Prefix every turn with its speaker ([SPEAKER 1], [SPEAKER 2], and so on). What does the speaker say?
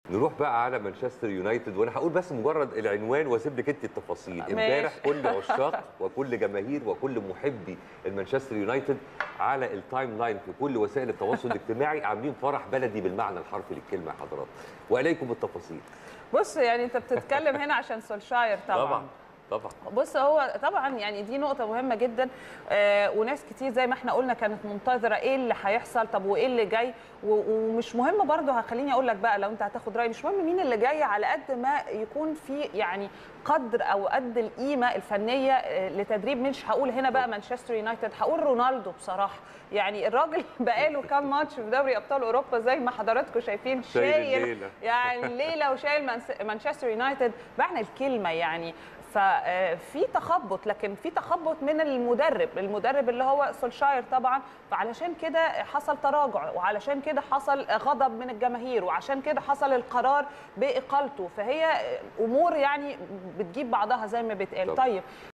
[SPEAKER 1] نروح بقى على مانشستر يونايتد وانا هقول بس مجرد العنوان واسيب لك انت التفاصيل
[SPEAKER 2] ماشي.
[SPEAKER 1] امبارح كل عشاق وكل جماهير وكل محبي المانشستر يونايتد على التايم لاين في كل وسائل التواصل الاجتماعي عاملين فرح بلدي بالمعنى الحرفي للكلمه يا حضرات واليكم التفاصيل
[SPEAKER 2] بص يعني انت بتتكلم هنا عشان سولشاير طبعا,
[SPEAKER 1] طبعا طبعا
[SPEAKER 2] بص هو طبعا يعني دي نقطة مهمة جدا آه وناس كتير زي ما احنا قلنا كانت منتظرة ايه اللي هيحصل طب وايه اللي جاي و- ومش مهم برضه هخليني اقول لك بقى لو انت هتاخد رأيي مش مهم مين اللي جاي على قد ما يكون في يعني قدر او قد القيمة الفنية آه، لتدريب مش هقول هنا بقى مانشستر يونايتد هقول رونالدو بصراحة يعني الراجل بقاله كام ماتش في دوري ابطال اوروبا زي ما حضراتكم شايفين
[SPEAKER 1] شايل
[SPEAKER 2] شايل
[SPEAKER 1] الليلة.
[SPEAKER 2] يعني الليله وشايل مانس- مانشستر يونايتد معنى الكلمه يعني ففي تخبط لكن في تخبط من المدرب المدرب اللي هو سولشاير طبعا فعلشان كده حصل تراجع وعلشان كده حصل غضب من الجماهير وعشان كده حصل القرار باقالته فهي امور يعني بتجيب بعضها زي ما بيتقال
[SPEAKER 1] طبعاً.
[SPEAKER 2] طيب